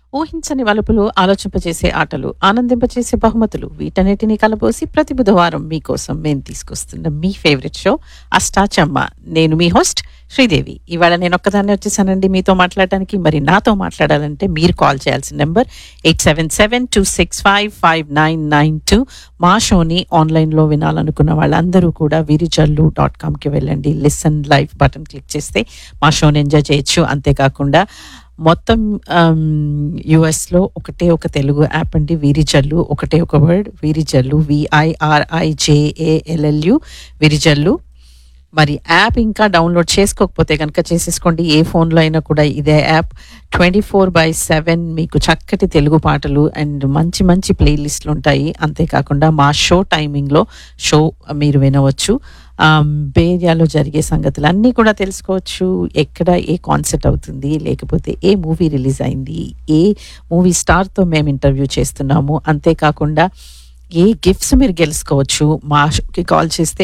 ఊహించని వలుపులు ఆలోచింపచేసే ఆటలు ఆనందింపచేసే బహుమతులు వీటన్నిటినీ కలబోసి ప్రతి బుధవారం మీకోసం మేము తీసుకొస్తున్న మీ ఫేవరెట్ షో అష్టాచమ్మ నేను మీ హోస్ట్ శ్రీదేవి ఇవాళ నేను ఒక్కదాన్నే వచ్చేసానండి మీతో మాట్లాడడానికి మరి నాతో మాట్లాడాలంటే మీరు కాల్ చేయాల్సిన number eight seven seven two six five five nine nine two మా షోని ఆన్లైన్లో వినాలనుకున్న వాళ్ళందరూ కూడా విరిజల్లు డాట్ కామ్కి వెళ్ళండి లిసన్ లైవ్ బటన్ క్లిక్ చేస్తే మా షోని ఎంజాయ్ చేయొచ్చు అంతేకాకుండా మొత్తం యుఎస్లో ఒకటే ఒక తెలుగు యాప్ అండి వీరిజల్లు ఒకటే ఒక వర్డ్ వీరిజల్లు విఐఆర్ఐజేఏఎల్ఎల్యు విరిజల్లు మరి యాప్ ఇంకా డౌన్లోడ్ చేసుకోకపోతే కనుక చేసేసుకోండి ఏ ఫోన్లో అయినా కూడా ఇదే app twenty four by seven మీకు చక్కటి తెలుగు పాటలు అండ్ మంచి మంచి ప్లేలిస్ట్లు ఉంటాయి అంతేకాకుండా మా షో టైమింగ్లో షో మీరు వినవచ్చు బే ఏరియాలో జరిగే సంగతులు అన్నీ కూడా తెలుసుకోవచ్చు ఎక్కడ ఏ కాన్సెప్ట్ అవుతుంది లేకపోతే ఏ మూవీ రిలీజ్ అయింది ఏ మూవీ స్టార్తో మేము ఇంటర్వ్యూ చేస్తున్నాము అంతేకాకుండా ఏ గిఫ్ట్స్ మీరు గెలుచుకోవచ్చు మా షోకి కాల్ చేస్తే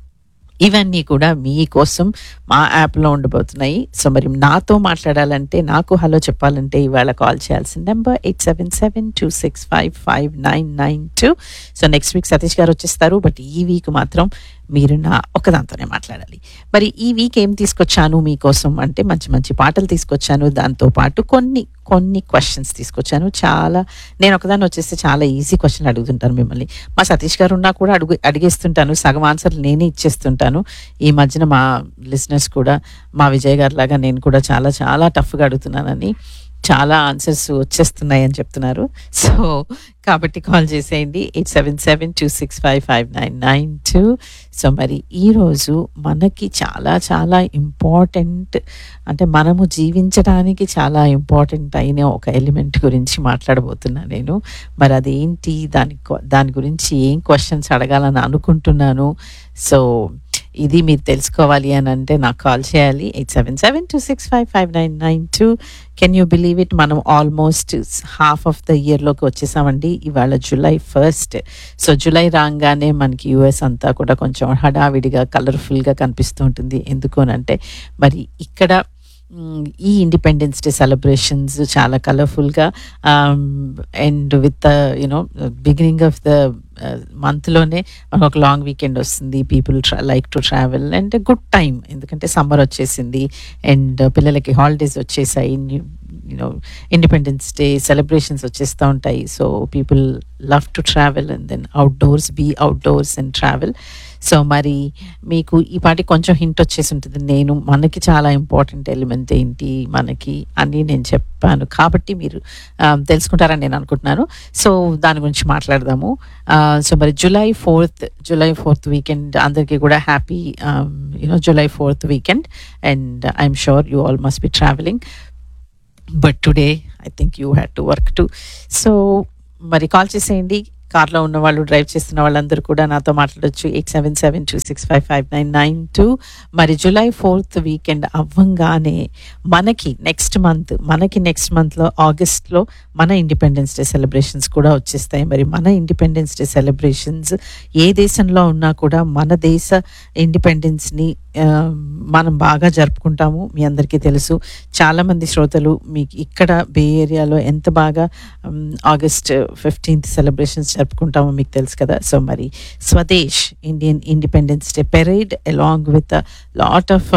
ఇవన్నీ కూడా మీకోసం మా యాప్లో ఉండబోతున్నాయి సో మరి నాతో మాట్లాడాలంటే నాకు హలో చెప్పాలంటే ఇవాళ కాల్ చేయాల్సిన number eight seven seven two six five five nine nine two so next week Satish గారు వచ్చేస్తారు బట్ ఈ వీక్ మాత్రం మీరు నా ఒకదాంతోనే మాట్లాడాలి మరి ఈ వీక్ ఏం తీసుకొచ్చాను మీకోసం అంటే మంచి మంచి పాటలు తీసుకొచ్చాను దాంతోపాటు కొన్ని కొన్ని క్వశ్చన్స్ తీసుకొచ్చాను చాలా నేను ఒకదాన్ని వచ్చేస్తే చాలా ఈజీ క్వశ్చన్ అడుగుతుంటాను మిమ్మల్ని మా సతీష్ గారు ఉన్నా కూడా అడుగు అడిగేస్తుంటాను సగం ఆన్సర్లు నేనే ఇచ్చేస్తుంటాను ఈ మధ్యన మా లిజినెస్ కూడా మా విజయ్ గారి లాగా నేను కూడా చాలా చాలా టఫ్గా అడుగుతున్నానని చాలా ఆన్సర్స్ వచ్చేస్తున్నాయి అని చెప్తున్నారు సో కాబట్టి కాల్ చేసేయండి eight seven seven two six five five nine nine two so మరి ఈరోజు మనకి చాలా చాలా ఇంపార్టెంట్ అంటే మనము జీవించడానికి చాలా ఇంపార్టెంట్ అయిన ఒక ఎలిమెంట్ గురించి మాట్లాడబోతున్నా నేను మరి అదేంటి దాని దాని గురించి ఏం క్వశ్చన్స్ అడగాలని అనుకుంటున్నాను సో ఇది మీరు తెలుసుకోవాలి అని అంటే నాకు కాల్ చేయాలి eight seven seven two six five five nine nine two can you believe it మనం ఆల్మోస్ట్ హాఫ్ ఆఫ్ ద ఇయర్లోకి వచ్చేసామండి ఇవాళ జూలై ఫస్ట్ సో జూలై రాగానే మనకి యూఎస్ అంతా కూడా కొంచెం హడావిడిగా కలర్ఫుల్గా కనిపిస్తూ ఉంటుంది ఎందుకు అంటే మరి ఇక్కడ ఈ ఇండిపెండెన్స్ డే సెలబ్రేషన్స్ చాలా కలర్ఫుల్గా and with you know beginning of the మంత్లోనే మనకు ఒక లాంగ్ వీకెండ్ వస్తుంది పీపుల్ ట్రా like to travel and good time ఎందుకంటే సమ్మర్ వచ్చేసింది అండ్ పిల్లలకి హాలిడేస్ వచ్చేసాయి యూనో ఇండిపెండెన్స్ డే సెలబ్రేషన్స్ వచ్చేస్తూ ఉంటాయి so people love to travel and then outdoors be outdoors and travel so మరి మీకు ఈ పాటి కొంచెం హింట్ వచ్చేసి ఉంటుంది నేను మనకి చాలా ఇంపార్టెంట్ ఎలిమెంట్ ఏంటి మనకి అని నేను చెప్పాను కాబట్టి మీరు తెలుసుకుంటారని నేను అనుకుంటున్నాను సో దాని గురించి మాట్లాడదాము సో మరి July fourth July fourth weekend అందరికీ కూడా happy you know July fourth weekend and I'm sure you all must be travelling but today I think you had to work too so మరి కాల్ చేసేయండి కార్లో ఉన్న వాళ్ళు డ్రైవ్ చేస్తున్న వాళ్ళందరూ కూడా నాతో మాట్లాడొచ్చు eight seven seven two six five five nine nine two మరి జూలై ఫోర్త్ వీకెండ్ అవ్వంగానే మనకి నెక్స్ట్ మంత్ మనకి నెక్స్ట్ మంత్లో ఆగస్ట్లో మన ఇండిపెండెన్స్ డే సెలబ్రేషన్స్ కూడా వచ్చేస్తాయి మరి మన ఇండిపెండెన్స్ డే సెలబ్రేషన్స్ ఏ దేశంలో ఉన్నా కూడా మన దేశ ఇండిపెండెన్స్ని మనం బాగా జరుపుకుంటాము మీ అందరికీ తెలుసు చాలామంది శ్రోతలు మీకు ఇక్కడ బే ఏరియాలో ఎంత బాగా ఆగస్ట్ ఫిఫ్టీన్త్ సెలబ్రేషన్స్ జరుపుకుంటామో మీకు తెలుసు కదా సో మరి Swadesh Indian independence day parade along with lot of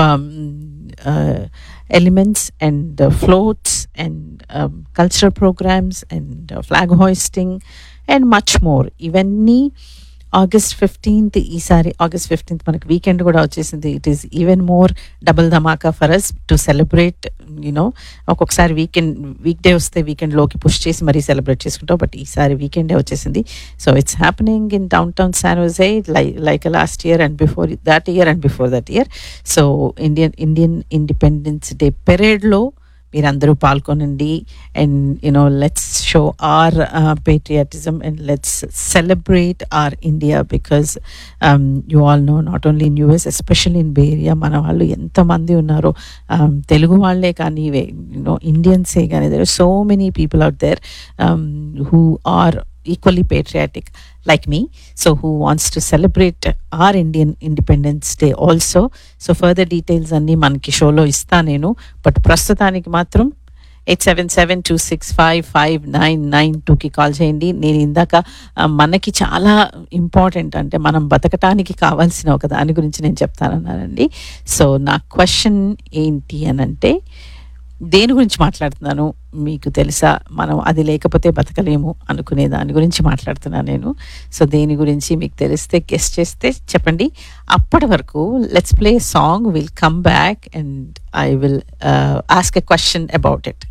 elements and floats and cultural programmes and flag hoisting and much more ఇవన్నీ ఆగస్ట్ ఫిఫ్టీన్త్ ఈసారి ఆగస్ట్ ఫిఫ్టీన్త్ మనకి వీకెండ్ కూడా వచ్చేసింది it is even more double dhamaka for us to celebrate you know ఒక్కొక్కసారి weekend week day వస్తే వీకెండ్లోకి push చేసి మరీ సెలబ్రేట్ చేసుకుంటాం బట్ ఈసారి వీకెండే వచ్చేసింది so it's happening in downtown San Jose like like last year and before that year and before that year so Indian Indian independence day పెరేడ్లో మీరందరూ పాల్గొనండి and you know let's show our patriotism and let's celebrate our India because you all know not only in US especially in Bay Area మన వాళ్ళు ఎంతమంది ఉన్నారో తెలుగు వాళ్ళే కానీ you know ఇండియన్సే కానీ there so many people out there who are equally patriotic like me so who wants to celebrate our indian independence day also so further details అన్నీ మనకి షోలో ఇస్తా నేను బట్ ప్రస్తుతానికి మాత్రం eight seven seven two six five five nine nine టూకి call చేయండి నేను ఇందాక ఆ, మనకి చాలా ఇంపార్టెంట్ అంటే మనం బతకటానికి కావాల్సిన ఒక దాని గురించి నేను చెప్తానన్నానండి సో నా క్వశ్చన్ ఏంటి అని అంటే దేని గురించి మాట్లాడుతున్నాను మీకు తెలుసా మనం అది లేకపోతే బతకలేము అనుకునే దాని గురించి మాట్లాడుతున్నాను నేను సో దేని గురించి మీకు తెలిస్తే గెస్ట్ చేస్తే చెప్పండి అప్పటి వరకు let's play song will come back and I will ask a question about it